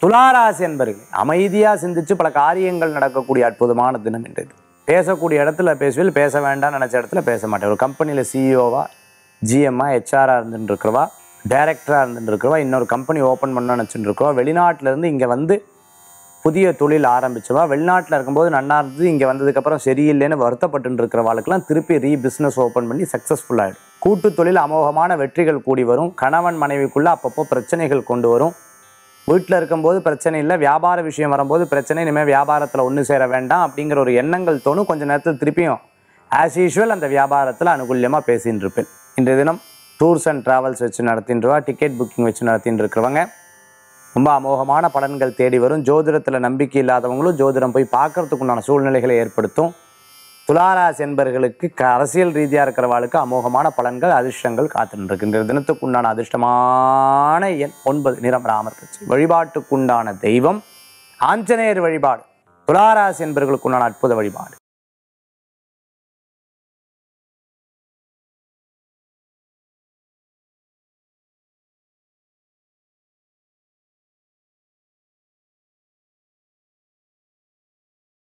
துளாராசி என்பர்கள் அமைதியாக சிந்திச்சு பல காரியங்கள் நடக்கக்கூடிய அற்புதமான தினம் இன்றைது பேசக்கூடிய இடத்துல பேசுவில் பேச வேண்டாம் நினச்ச இடத்துல பேச மாட்டேன் ஒரு கம்பெனியில் சிஇஓவா ஜிஎம்மா ஹெச்ஆராக இருந்துட்டு இருக்கிறவா டைரக்டராக இருந்துட்டு இருக்கிறவா இன்னொரு கம்பெனி ஓப்பன் பண்ண நினச்சிட்டு இருக்கிறவா வெளிநாட்டுல இருந்து இங்கே வந்து புதிய தொழில் ஆரம்பிச்சவா வெளிநாட்டில் இருக்கும்போது நன்னா இருந்தது இங்கே வந்ததுக்கப்புறம் சரியில்லைன்னு வருத்தப்பட்டு இருக்கிறவாளுக்கெல்லாம் திருப்பி ரீ பிஸ்னஸ் ஓப்பன் பண்ணி சக்ஸஸ்ஃபுல் ஆகிடும் கூட்டு தொழில் அமோகமான வெற்றிகள் கூடி வரும் கணவன் மனைவிக்குள்ளே அப்பப்போ பிரச்சனைகள் கொண்டு வரும் வீட்டில் இருக்கும்போது பிரச்சனை இல்லை வியாபார விஷயம் வரும்போது பிரச்சனை இனிமேல் வியாபாரத்தில் ஒன்று சேர வேண்டாம் அப்படிங்கிற ஒரு எண்ணங்கள் தோணும் கொஞ்ச நேரத்தில் திருப்பியும் ஆஸ் யூஷுவல் அந்த வியாபாரத்தில் அனுகூல்யமாக பேசின்னு இருப்பேன் இன்றைய தினம் டூர்ஸ் அண்ட் ட்ராவல்ஸ் வச்சு நடத்தின்றவா டிக்கெட் புக்கிங் வச்சு நடத்தின்னு இருக்கிறவங்க ரொம்ப அமோகமான பலன்கள் தேடி வரும் ஜோதிடத்தில் நம்பிக்கை இல்லாதவங்களும் ஜோதிடம் போய் பார்க்கறதுக்கு உண்டான சூழ்நிலைகளை ஏற்படுத்தும் துளாராசி என்பர்களுக்கு க அரசியல் ரீதியாக இருக்கிறவாளுக்கு அமோகமான பலன்கள் அதிர்ஷ்டங்கள் காத்துருக்கு இந்த தினத்துக்குண்டான அதிர்ஷ்டமான எண் ஒன்பது நிறம் ராமர் கட்சி வழிபாட்டுக்குண்டான தெய்வம் ஆஞ்சநேயர் வழிபாடு துளாராசி என்பர்களுக்குண்டான அற்புத வழிபாடு